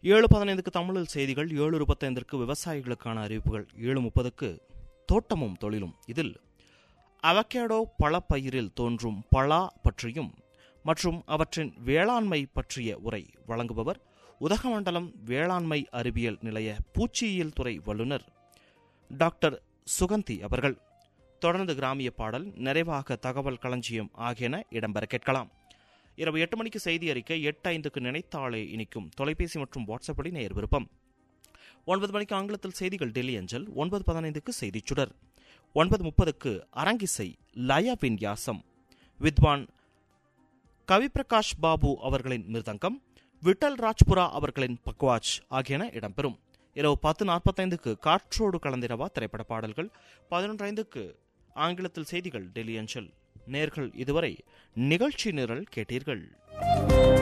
ஏழு பதினைந்துக்கு தமிழில் செய்திகள் ஏழு இருபத்தைந்திற்கு விவசாயிகளுக்கான அறிவிப்புகள் ஏழு முப்பதுக்கு தோட்டமும் தொழிலும் இதில் அவகேடோ பழப்பயிரில் தோன்றும் பலா பற்றியும் மற்றும் அவற்றின் வேளாண்மை பற்றிய உரை வழங்குபவர் உதகமண்டலம் வேளாண்மை அறிவியல் நிலைய பூச்சியியல் துறை வல்லுநர் டாக்டர் சுகந்தி அவர்கள் தொடர்ந்து கிராமிய பாடல் நிறைவாக தகவல் களஞ்சியம் ஆகியன இடம்பெற கேட்கலாம் இரவு எட்டு மணிக்கு செய்தி அறிக்கை எட்டு ஐந்துக்கு நினைத்தாளே இனிக்கும் தொலைபேசி மற்றும் வாட்ஸ்அப்படி நேர் விருப்பம் ஒன்பது மணிக்கு ஆங்கிலத்தில் செய்திகள் டெல்லி அஞ்சல் ஒன்பது பதினைந்துக்கு செய்திச் சுடர் ஒன்பது முப்பதுக்கு அரங்கிசை லய வின்யாசம் வித்வான் கவிப்பிரகாஷ் பாபு அவர்களின் மிருதங்கம் விட்டல் ராஜ்புரா அவர்களின் பக்வாஜ் ஆகியன இடம்பெறும் இரவு பத்து நாற்பத்தைந்துக்கு காற்றோடு கலந்திரவா திரைப்பட பாடல்கள் பதினொன்று ஐந்துக்கு ஆங்கிலத்தில் செய்திகள் டெல்லி அஞ்சல் நேர்கள் இதுவரை நிகழ்ச்சி நிரல் கேட்டீர்கள்